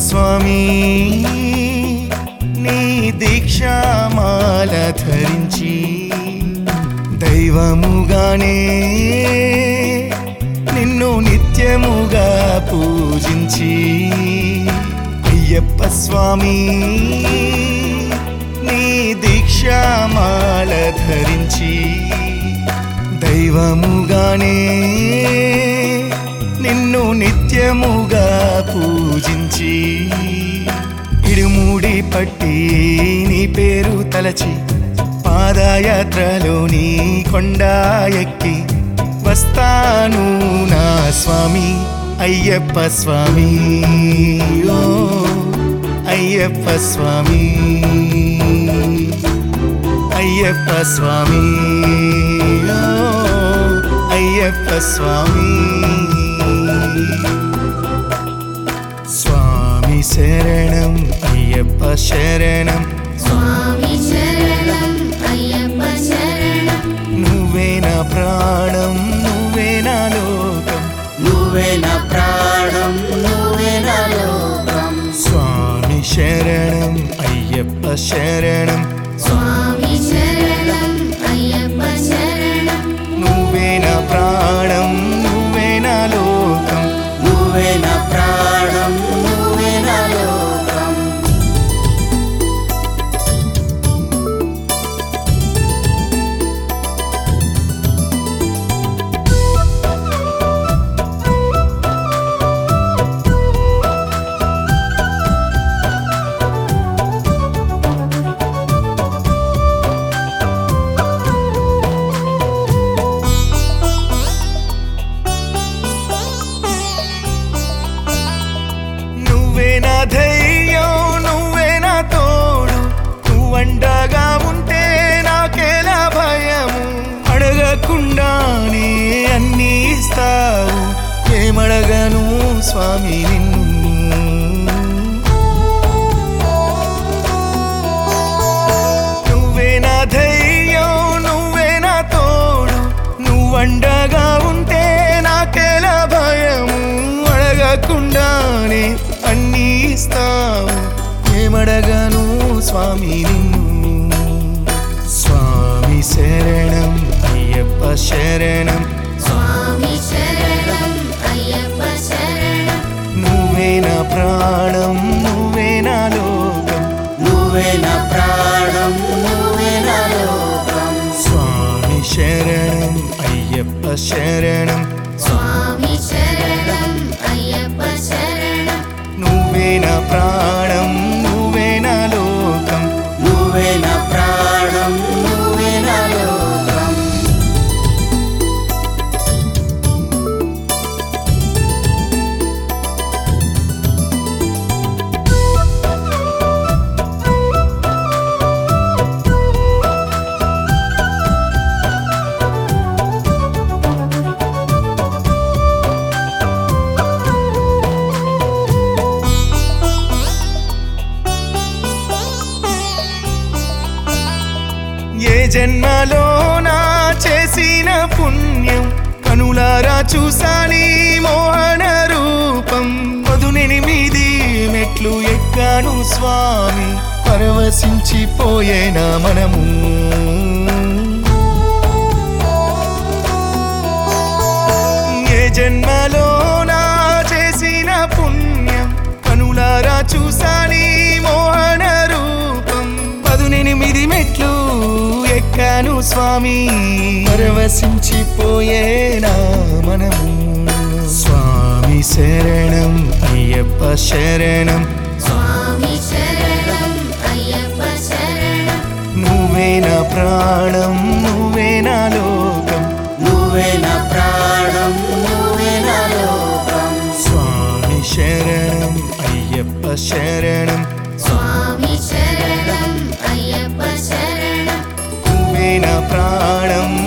స్వామి నీ దీక్షామాల ధరించి దైవముగానే నిన్ను నిత్యముగా పూజించి అయ్యప్ప స్వామి నీ దీక్షామాల ధరించి దైవముగానే నిన్ను నిత్యముగా పూజించి ఇడుముడి పట్టి నీ పేరు తలచి పాదయాత్రలో నీ కొండ ఎక్కి వస్తాను నా స్వామి అయ్యప్ప స్వామి ఓ అయ్యప్ప స్వామి అయ్యప్ప స్వామి ఓ అయ్యప్ప స్వామి స్వామి శరణం అయ్యప్ప శరణం స్వామి శరణం అయ్యప్ప శరణం నువ్వే నా ప్రాణం నువ్వే నా లోకం నువ్వే నా ప్రాణం నువ్వే నా లోకం స్వామి శరణం అయ్యప్ప శరణం స్వామి శరణం అయ్యప్ప శరణం నువ్వే నా ప్రాణం నువ్వే నా లోకం నువ్వే నా ప్రాణం నువ్వే నా లోకం నువ్వే నా ధైర్యం నువ్వే నా తోడు నువ్వండగా ఉంటే నాకేలా భయము అడగకుండానే అన్నీ ఇస్తావు ఏమడగను స్వామి నిన్ను నువ్వే నా ధైర్యం నువ్వే నా తోడు నువ్వండగా ఉంటే నాకెలా భయము అడగకుండానే అన్నీ ఇస్తావు ఏమడగను స్వామి నిన్ను స్వామి శరణం అయ్యప్ప శరణం స్వామి శరణం అయ్యప్ప శరణం నువ్వే నా ప్రాణం నువ్వే నా లోకం నువ్వే నా ప్రాణం నువ్వే నా లోకం స్వామి శరణం అయ్యప్ప శరణం స్వామి శరణం అయ్యప్ప శరణం నువ్వే నా ప్రాణం నువ్వే నా లోకం నువ్వే నా ప్రాణం నువ్వే నా లోకం ఏ జన్మలో నా చేసిన పుణ్యం కనులారా చూసాని మోహన రూపం పదునెనిమిది మెట్లు ఎక్కాను స్వామి పరవశించిపోయేనా మనము ఏ జన్మలో నా చేసిన పుణ్యం కనులారా చూసాని మోహన రూపం పదునెనిమిది మెట్లు ఎక్కాను స్వామి పరవశించిపోయేనా మనము స్వామి శరణం అయ్యప్ప శరణం స్వామి శరణం అయ్యప్ప శరణం నువ్వే నా ప్రాణం నువ్వే నా లోకం నువ్వే నా ప్రాణం నువ్వే నా లోకం స్వామి శరణం అయ్యప్ప శరణం స్వామి శరణం అయ్యప్ప శరణం నువ్వే నా ప్రాణం